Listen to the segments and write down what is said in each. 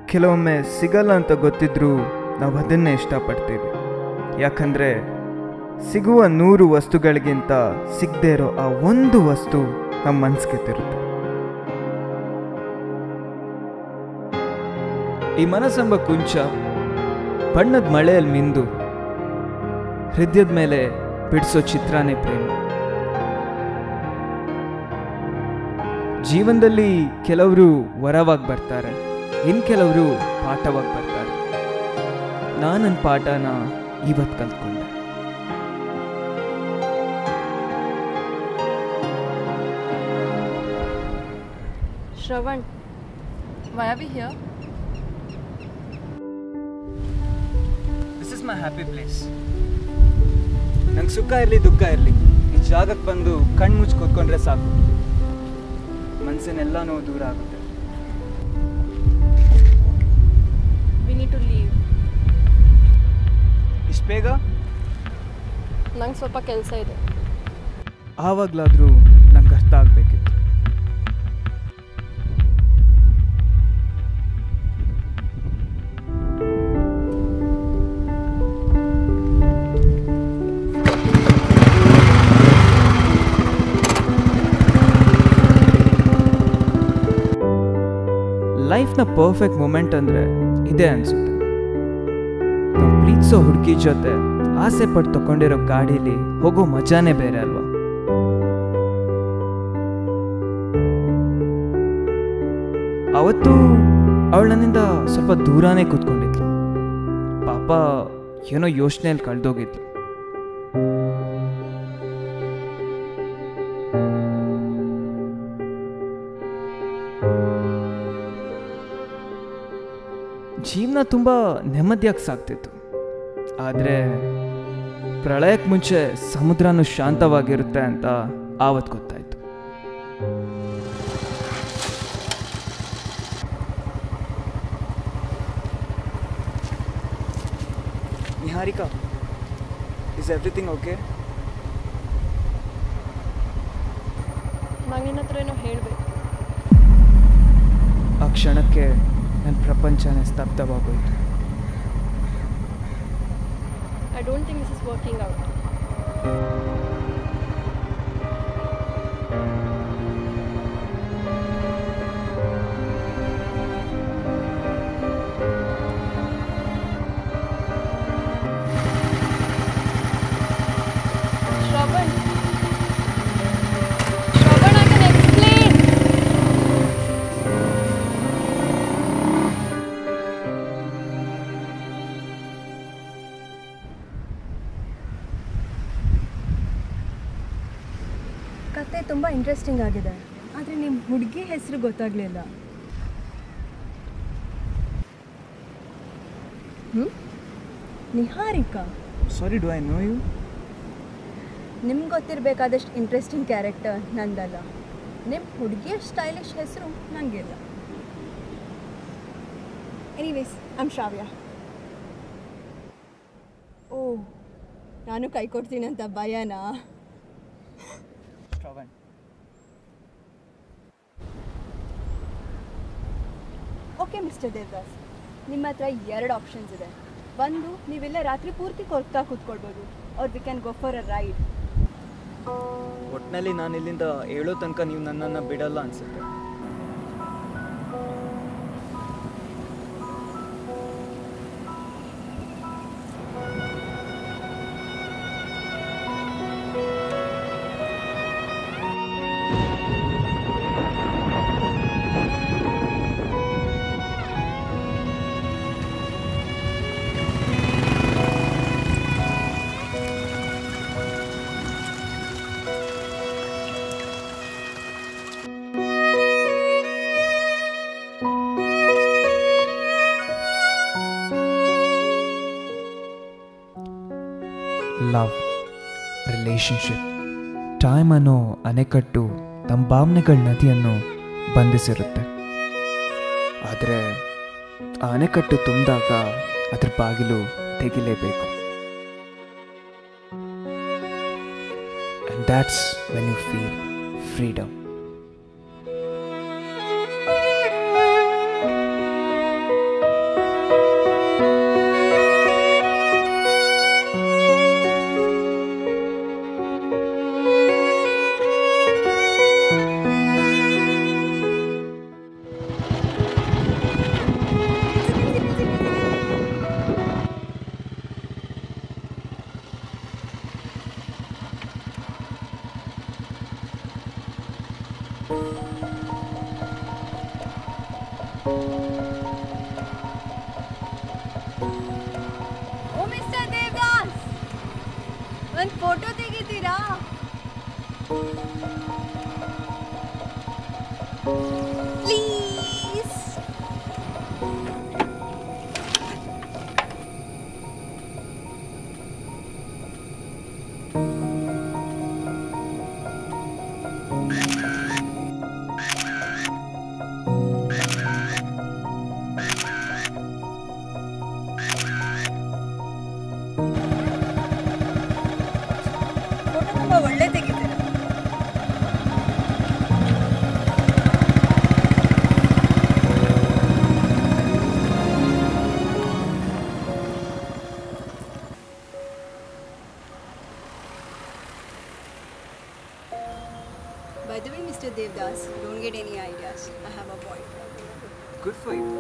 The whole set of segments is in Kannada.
ಕೆಲವೊಮ್ಮೆ ಸಿಗಲ್ಲ ಅಂತ ಗೊತ್ತಿದ್ರೂ ನಾವು ಅದನ್ನೇ ಇಷ್ಟಪಡ್ತೀವಿ ಯಾಕಂದರೆ ಸಿಗುವ ನೂರು ವಸ್ತುಗಳಿಗಿಂತ ಸಿಗದೇ ಇರೋ ಆ ಒಂದು ವಸ್ತು ನಮ್ಮ ಮನಸ್ಸಿಗೆ ತಿರುತ್ತೆ ಈ ಮನಸ್ಸೆಂಬ ಕುಂಚ ಬಣ್ಣದ ಮಳೆಯಲ್ಲಿ ಮಿಂದು ಹೃದಯದ ಮೇಲೆ ಬಿಡಿಸೋ ಚಿತ್ರನೇ ಪ್ರೇಮ ಜೀವನದಲ್ಲಿ ಕೆಲವರು ವರವಾಗಿ ಬರ್ತಾರೆ ಇನ್ನು ಕೆಲವರು ಪಾಠವಾಗಿ ಬರ್ತಾರೆ ನಾನು ನನ್ನ ಪಾಠನ ಇವತ್ತು ಕಲ್ತ್ಕೊಂಡೆ Shravan, why are we here? This is my happy place ನಂಗೆ ಸುಖ ಇರಲಿ ದುಃಖ ಇರಲಿ ಈ ಜಾಗಕ್ಕೆ ಬಂದು ಕಣ್ಣು ಮುಚ್ಚಿ ಕೂತ್ಕೊಂಡ್ರೆ ಸಾಕು ಮನಸ್ಸಿನೆಲ್ಲ ನೋವು ದೂರ ಆಗುತ್ತೆ We need to leave. ಇಷ್ಟು ಬೇಗ ನಂಗೆ ಸ್ವಲ್ಪ ಕೆಲಸ ಇದೆ ಆವಾಗಲಾದರೂ ನಂಗೆ ಅರ್ಥ ಆಗಬೇಕಿತ್ತು ಲೈಫ್ನ ಪರ್ಫೆಕ್ಟ್ ಮೂಮೆಂಟ್ ಅಂದರೆ ಇದೆ ಅನಿಸುತ್ತೆ ನಾವು ಪ್ರೀತಿಸೋ ಹುಡುಗಿ ಜೊತೆ ಆಸೆ ಪಟ್ಟು ತಗೊಂಡಿರೋ ಗಾಡೀಲಿ ಹೋಗೋ ಮಜಾನೇ ಬೇರೆ ಅಲ್ವಾ ಅವತ್ತು ಅವಳು ನನ್ನಿಂದ ಸ್ವಲ್ಪ ದೂರನೇ ಕೂತ್ಕೊಂಡಿದ್ಲು ಪಾಪ ಏನೋ ಯೋಚನೆಯಲ್ಲಿ ಕಳೆದೋಗಿದ್ಲು ಜೀವನ ತುಂಬ ನೆಮ್ಮದಿಯಾಗಿ ಸಾಗ್ತಿತ್ತು ಆದರೆ ಪ್ರಳಯಕ್ಕೆ ಮುಂಚೆ ಸಮುದ್ರನೂ ಶಾಂತವಾಗಿರುತ್ತೆ ಅಂತ ಆವತ್ತು ಗೊತ್ತಾಯಿತು ನಿಹಾರಿಕಾ ಇಸ್ ಎವ್ರಿಥಿಂಗ್ ಓಕೆ ನಂಗೆ ನಿನ್ನ ಹತ್ರ ಏನೋ ಹೇಳಬೇಕು ಆ ಕ್ಷಣಕ್ಕೆ ನನ್ನ ಪ್ರಪಂಚನೇ ಸ್ತಬ್ಧವಾಗೋಯ್ತು I don't think this is working out Shravan. Shravan, I can explain. ಕತೆ ತುಂಬ ಇಂಟ್ರೆಸ್ಟಿಂಗ್ ಆಗಿದೆ ಆದರೆ ನಿಮ್ಮ ಹುಡುಗಿ ಹೆಸರು ಗೊತ್ತಾಗಲಿಲ್ಲ ಹ್ಞೂ Niharika sorry do I know you ನಿಮ್ಗೆ ಗೊತ್ತಿರಬೇಕಾದಷ್ಟು ಇಂಟ್ರೆಸ್ಟಿಂಗ್ ಕ್ಯಾರೆಕ್ಟರ್ ನಂದಲ್ಲ ನಿಮ್ಮ ಹುಡುಗಿಯ ಸ್ಟೈಲಿಶ್ ಹೆಸರು ನನಗಿಲ್ಲ ಎನಿವೇಸ್ ಐಮ್ ಶ್ರಾವ್ಯ ಓ ನಾನು ಕೈ ಕೊಡ್ತೀನಂತ ಭಯನಾ ಶ್ರವಣ್ ಓಕೆ ಮಿಸ್ಟರ್ ದೇವದಾಸ್ ನಿಮ್ಮ ಹತ್ರ ಎರಡು ಆಪ್ಷನ್ಸ್ ಇದೆ ಒಂದು ನೀವೆಲ್ಲ ರಾತ್ರಿ ಪೂರ್ತಿ ಕೊರ್ತಾ ಕೂತ್ಕೊಳ್ಬೋದು ಅವ್ರು we can go for a ride ಒಟ್ಟಿನಲ್ಲಿ ನಾನು ಇಲ್ಲಿಂದ ಹೇಳೋ ತನಕ ನೀವು ನನ್ನನ್ನು ಬಿಡಲ್ಲ ಅನ್ಸುತ್ತೆ ಲವ್ ರಿಲೇಶನ್ಶಿಪ್ ಟೈಮ್ ಅನ್ನೋ ಅಣೆಕಟ್ಟು ತಮ್ಮ ಭಾವನೆಗಳ ನದಿಯನ್ನು ಬಂಧಿಸಿರುತ್ತೆ ಆದರೆ ಆ ಅಣೆಕಟ್ಟು ತುಂಬಿದಾಗ ಅದ್ರ ಬಾಗಿಲು ತೆಗಿಲೇಬೇಕು and that's when you feel freedom ಓ ಮಿಸ್ಟರ್ ದೇವದಾಸ್ ಒಂದು ಫೋಟೋ ತೆಗಿತೀರಾ ಪ್ಲೀಸ್ ಫೋಟೋ ತುಂಬ ಒಳ್ಳೆ ತೆಗಿತೀರಾ By the way, Mr. Devdas, don't get any ideas. I have a boyfriend. Good for you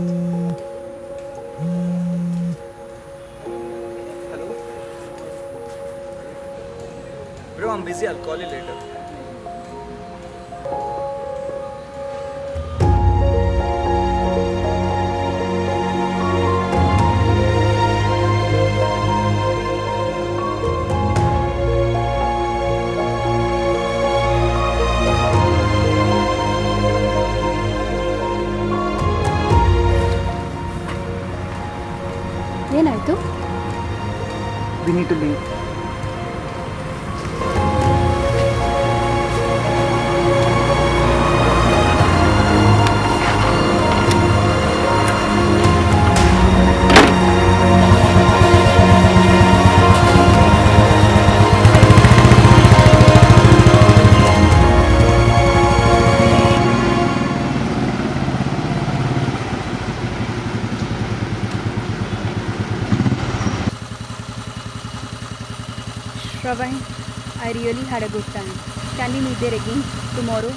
hello bro I'm busy ಅಲ್ಲಿ ಕಾಲ್ ಲೇಟರ್ ಏನಾಯಿತು we need to leave Shravan, I really had a good time. Can we meet there again tomorrow?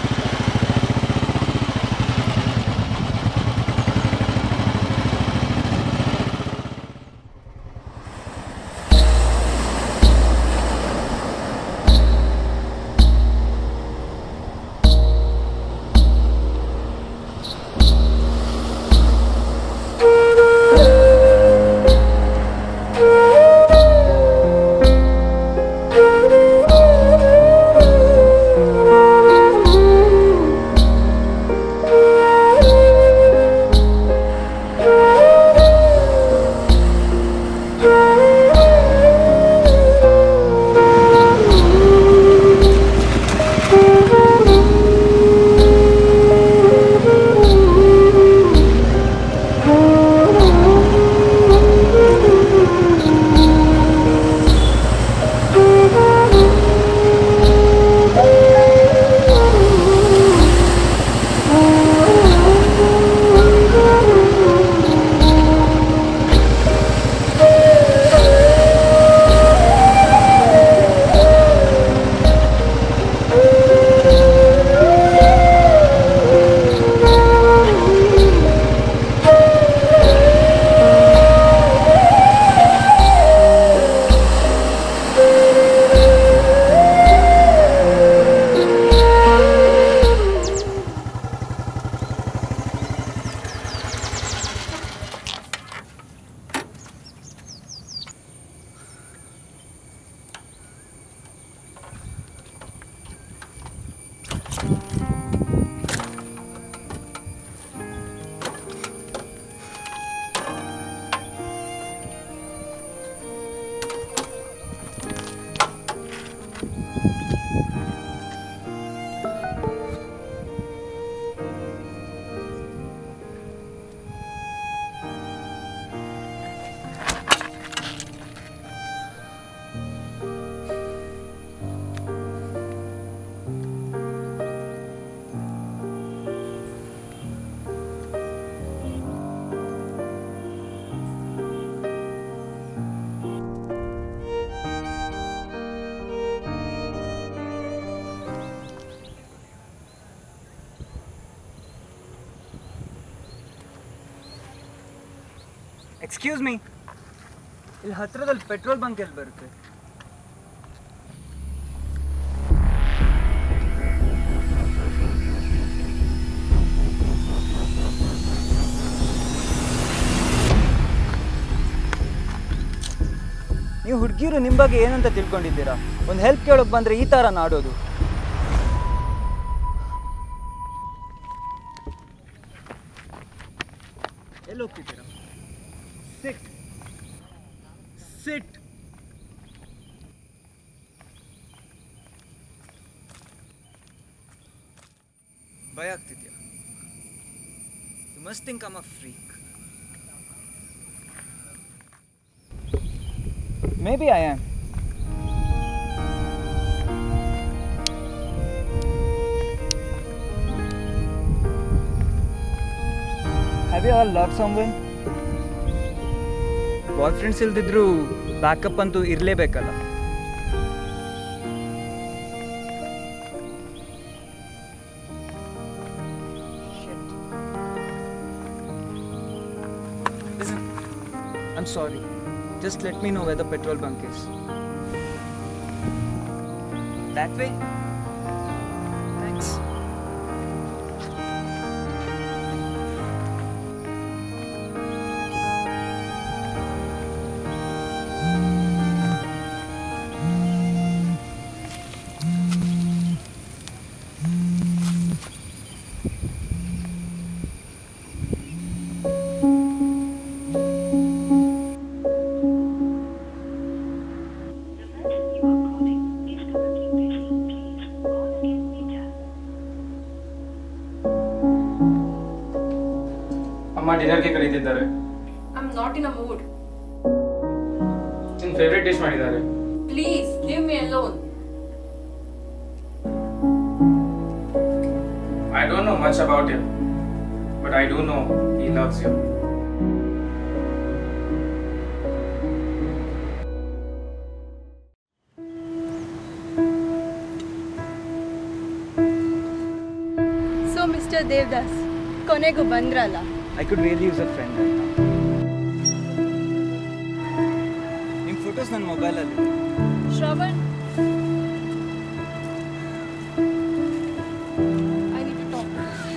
Excuse me ಇಲ್ಲಿ ಹತ್ರದಲ್ಲಿ ಪೆಟ್ರೋಲ್ ಬಂಕ್ ಎಲ್ಲಿ ಬರುತ್ತೆ ನೀವು ಹುಡುಗಿರು ನಿಮ್ಮ ಬಗ್ಗೆ ಏನಂತ ತಿಳ್ಕೊಂಡಿದ್ದೀರಾ ಒಂದು ಹೆಲ್ಪ್ ಕೇಳೋಕೆ ಬಂದರೆ ಈ ಥರ ನಾಡೋದು ಎಲ್ಲಿ ಹೋಗ್ತಿದ್ದೀರಾ ಸಿಟ್ ಸಿಟ್ ಭಯ ಆಗ್ತಿದ್ಯಾ you must think um a freak maybe I am have you all love someone boyfriends ಇಲ್ದಿದ್ರು ಬ್ಯಾಕಪ್ ಅಂತೂ ಇರಲೇಬೇಕಲ್ಲ Listen, I'm sorry. Just let me know where the petrol bunk is. That way? Thanks. ಅಮ್ಮ ಡಿನ್ನರ್ಗೆ ಕರೀತಿದ್ದಾರೆ I am not in a mood ನಿನ್ ಫೇವ್ರೆಟ್ ಡಿಶ್ ಮಾಡಿದ್ದಾರೆ please leave me alone I don't know much about him but I do know he loves you so mister Devdas ಕೊನೆಗೂ ಬಂದ್ರಲ್ಲ I could really use a friend right now. ನಿಮ್ಮ ಫೋಟೋಸ್ ನನ್ನ ಮೊಬೈಲಲ್ಲಿ Shravan I need to talk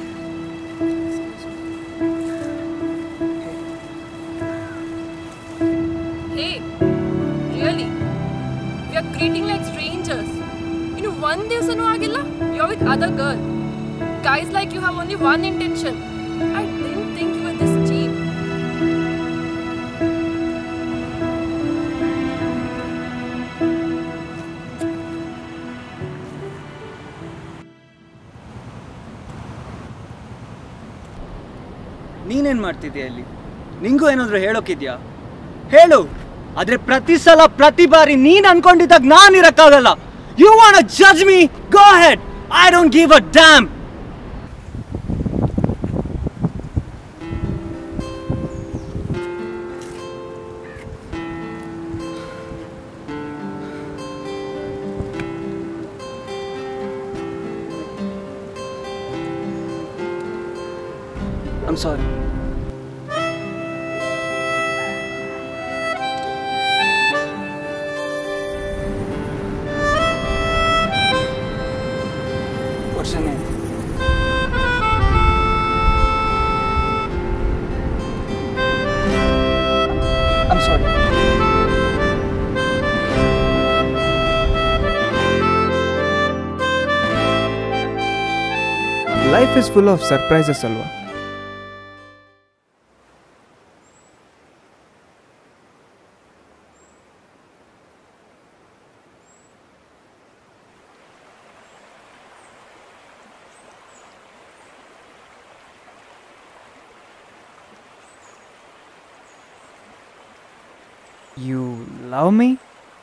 hey really we are greeting like strangers ಇನ್ನು ಒಂದ್ ದಿವಸನೂ ಆಗಿಲ್ಲ you with other girl guys like you have only one intention I didn't think you are this cheap ನೀನೇನು ಮಾಡ್ತಿದ್ಯಾ ಅಲ್ಲಿ ನಿಂಗೂ ಏನಾದರೂ ಹೇಳೋಕಿದ್ಯಾ ಹೇಳು ಆದ್ರೆ ಪ್ರತಿ ಸಲ ಪ್ರತಿ ಬಾರಿ ನೀನ್ ಅನ್ಕೊಂಡಿದ್ದಾಗ ನಾನು ಇರಕ್ಕಾಗಲ್ಲ you want judge me go head I don't give a damn I'm sorry. What's your name? I'm sorry. Life is full of surprises ಅಲ್ವಾ You love me?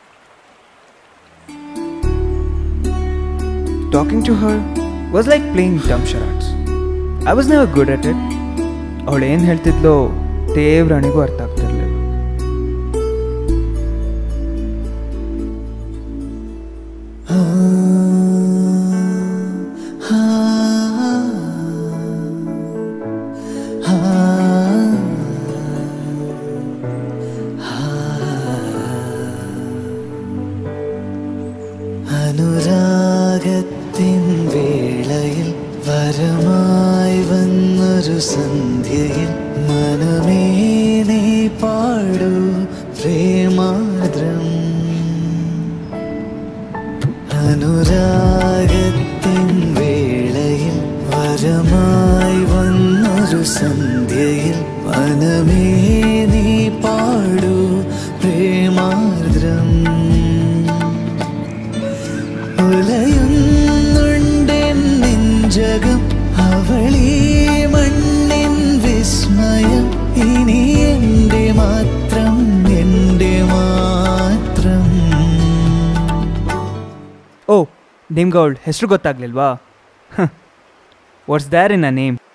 Talking to her was like playing dumb charades I was never good at it ಅವಳು ಏನು ಹೇಳ್ತಿದ್ಲೋ ದೇವ್ರಣಿಗೂ ಅರ್ಥ ಆಗ್ತಿರ್ಲಿಲ್ಲ അനുരാഗത്തിൻ വേളയിൽ വരമായി വന്നൊരു സന്ധ്യയിൽ മനമേ നീ പാടൂ പ്രേമാദ്രം അനുരാഗത്തിൻ വേളയിൽ വരമായി വന്നൊരു സന്ധ്യയിൽ മനമേ നീ പാടൂ പ്രേമാർദ്രം ഉലയുന്നുണ്ടെൻ നെഞ്ചകം അവളീ മണ്ണിൻ വിസ്മയം ഇനി എൻ്റെ മാത്രം എൻ്റെ മാത്രം ಓ ನಿಮ್ಗೆ ಅವಳ ಹೆಸರು ಗೊತ್ತಾಗ್ಲಿಲ್ವಾ what's there in a name